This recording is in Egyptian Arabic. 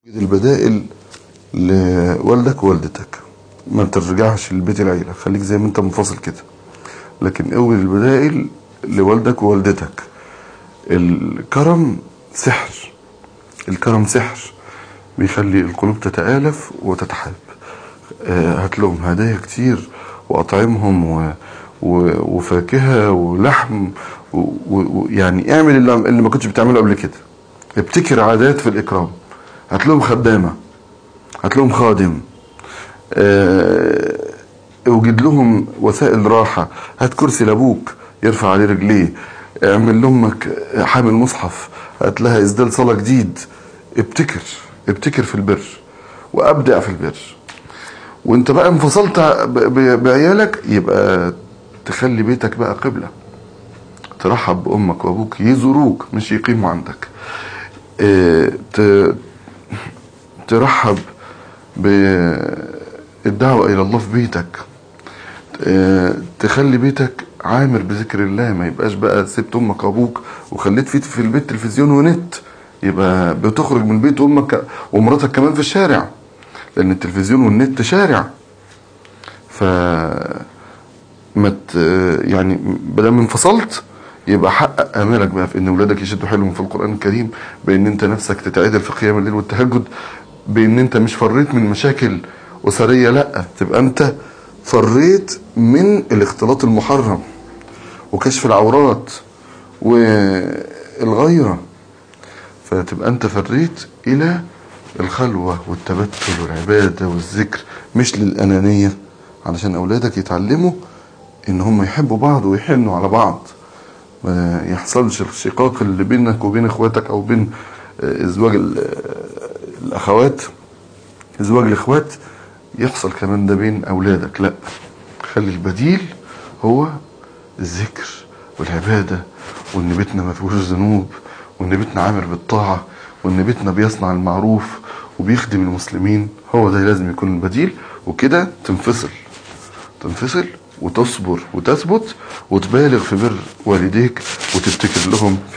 البدائل لوالدك ووالدتك ما ترجعش لبيت العيلة خليك زي ما انت منفصل كده لكن اول البدائل لوالدك ووالدتك الكرم سحر الكرم سحر بيخلي القلوب تتآلف وتتحاب آه، هات لهم هدايا كتير وأطعمهم و... و... وفاكهة ولحم ويعني و... اعمل اللي... اللي ما كنتش بتعمله قبل كده ابتكر عادات في الإكرام هات لهم خدامة هات لهم خادم اه اوجد لهم وسائل راحة هات كرسي لابوك يرفع عليه رجليه اعمل لامك حامل مصحف هات لها اسدال صلاة جديد ابتكر ابتكر في البر وابدع في البر وانت بقى انفصلت بعيالك يبقى تخلي بيتك بقى قبلة ترحب بأمك وأبوك يزوروك مش يقيموا عندك اه ترحب بالدعوة إلى الله في بيتك اه تخلي بيتك عامر بذكر الله ما يبقاش بقى سبت أمك وأبوك وخليت في في البيت تلفزيون ونت يبقى بتخرج من بيت أمك ومراتك كمان في الشارع لأن التلفزيون والنت شارع ف ما يعني بدل ما انفصلت يبقى حقق امالك بقى في ان ولادك يشدوا حيلهم في القران الكريم بان انت نفسك تتعدل في قيام الليل والتهجد بان انت مش فريت من مشاكل اسريه لا تبقى انت فريت من الاختلاط المحرم وكشف العورات والغيره فتبقى انت فريت الى الخلوه والتبتل والعباده والذكر مش للانانيه علشان اولادك يتعلموا ان هم يحبوا بعض ويحنوا على بعض ما يحصلش الشقاق اللي بينك وبين اخواتك او بين ازواج الاخوات ازواج الاخوات يحصل كمان ده بين اولادك لا خلي البديل هو الذكر والعباده وان بيتنا ما فيهوش ذنوب وان بيتنا عامر بالطاعه وان بيتنا بيصنع المعروف وبيخدم المسلمين هو ده لازم يكون البديل وكده تنفصل تنفصل وتصبر وتثبت وتبالغ في بر والديك وتبتكر لهم في